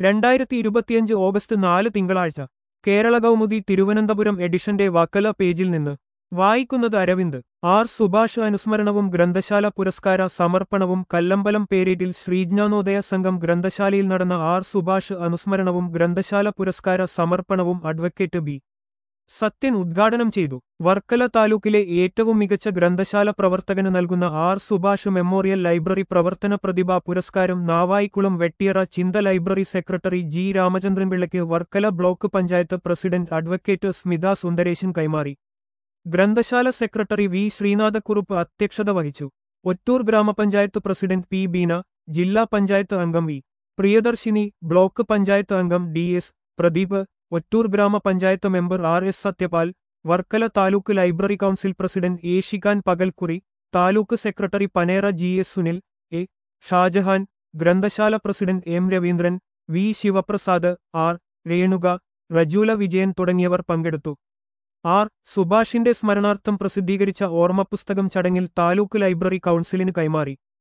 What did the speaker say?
രണ്ടായിരത്തി ഇരുപത്തിയഞ്ച് ഓഗസ്റ്റ് നാല് തിങ്കളാഴ്ച കേരള കൗമുദി തിരുവനന്തപുരം എഡിഷന്റെ വക്കല പേജിൽ നിന്ന് വായിക്കുന്നത് അരവിന്ദ് ആർ സുഭാഷ് അനുസ്മരണവും ഗ്രന്ഥശാല പുരസ്കാര സമർപ്പണവും കല്ലമ്പലം പേരേറ്റിൽ ശ്രീജ്ഞാനോദയ സംഘം ഗ്രന്ഥശാലയിൽ നടന്ന ആർ സുഭാഷ് അനുസ്മരണവും ഗ്രന്ഥശാല പുരസ്കാര സമർപ്പണവും അഡ്വക്കേറ്റ് ബി സത്യൻ ഉദ്ഘാടനം ചെയ്തു വർക്കല താലൂക്കിലെ ഏറ്റവും മികച്ച ഗ്രന്ഥശാല പ്രവർത്തകന് നൽകുന്ന ആർ സുഭാഷ് മെമ്മോറിയൽ ലൈബ്രറി പ്രവർത്തന പ്രതിഭാ പുരസ്കാരം Navaikulam Vettiyara Chintha library secretary G രാമചന്ദ്രൻപിള്ളയ്ക്ക് Varkala block panchayat president advocate Smitha Sundaresan കൈമാറി ഗ്രന്ഥശാല സെക്രട്ടറി വി ശ്രീനാഥക്കുറുപ്പ് അധ്യക്ഷത വഹിച്ചു ഒറ്റൂർ ഗ്രാമപഞ്ചായത്ത് പ്രസിഡന്റ് പി ബീന ജില്ലാ പഞ്ചായത്ത് അംഗം വി പ്രിയദർശിനി ബ്ലോക്ക് പഞ്ചായത്ത് അംഗം ഡി എസ് പ്രദീപ് ഒറ്റൂർ ഗ്രാമപഞ്ചായത്ത് member R S Sathyapal Varkala taluk library council president A Shikhan Pakalkuri taluk secretary പനേറ G S Sunil A Shajahan ഗ്രന്ഥശാല president M Raveendran V Sivaprasad R Renuka Rajula Vijayan തുടങ്ങിയവർ പങ്കെടുത്തു ആർ സുഭാഷിന്റെ സ്മരണാർത്ഥം പ്രസിദ്ധീകരിച്ച ഓർമ്മപുസ്തകം ചടങ്ങിൽ താലൂക്ക് ലൈബ്രറി കൗൺസിലിന് കൈമാറി